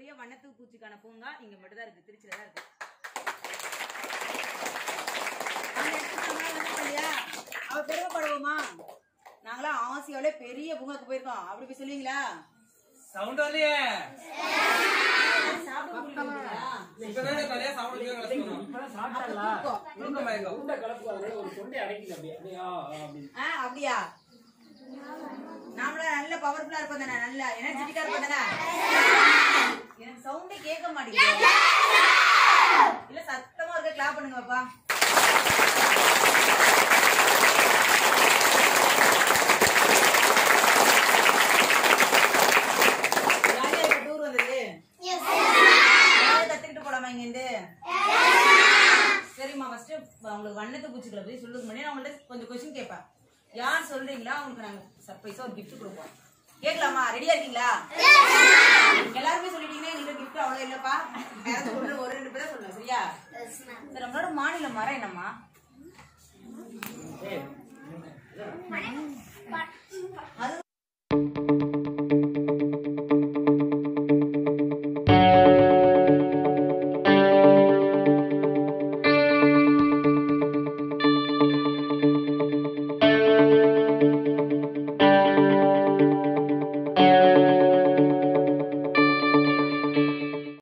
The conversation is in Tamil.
மிகப்பெரிய வண்ணத்து பூச்சிக்கான பூங்கா இங்க மட்டும் தான் இருக்கு திருச்சியில தான் இருக்கு அந்த இடத்துக்கு நம்மளால வந்து இல்லையா அவ பெருமைப்படுவோமா நாங்களாம் ஆசியாவில பெரிய பூங்காக்கு போயிருக்கோம் அப்படி போய் சொல்லுவீங்களா சவுண்ட் வரலையே சாப்பிட முடியல இப்பதானே நிறைய சவுண்ட் கேட்கணும் இப்பதான் சாப்பிட்டாங்களா தூக்க மயக்கம் உருண்டை கலப்பு அதனால ஒரு தொண்டை அடைக்குது அப்படியே அப்படியே ஆ, ஆ, அப்படி ஆ அப்படியா நாமள நல்ல பவர்ஃபுல்லா இருப்போம் தானே நல்ல எனர்ஜெட்டிக்கா இருப்போம் தானே எனக்கு சவுண்டே கேட்க மாட்டேங்குது இல்ல சத்தமா இருக்க கிளாப் பண்ணுங்க பாப்பா ஜாலியா இருக்க டூர் வந்தது ஏதாவது கத்துக்கிட்டு போலாமா இங்க இருந்து சரிம்மா ஃபர்ஸ்ட் உங்களுக்கு வண்ணத்து பூச்சிகளை பத்தி சொல்லுங்க முன்னாடி நான் உங்கள்ட்ட கொஞ்சம் கொஸ்டின் கேட்பேன் யார் சொல்றீங்களா உங்களுக்கு நாங்க சர்ப்ரைஸா ஒரு gift கொடுப்போம் கேட்கலாமா ரெடியா இருக்கீங்களா எல்லாருமே சொல்லிட்டீங்கன்னா எங்களுக்கு gift அவ்வளவு இல்லப்பா யாராச்சும் ஒண்ணு ஒரு ரெண்டு பேரும் சொல்லலாம் சரியா சரி நம்மளோட மாநில மரம் என்னம்மா ஏய்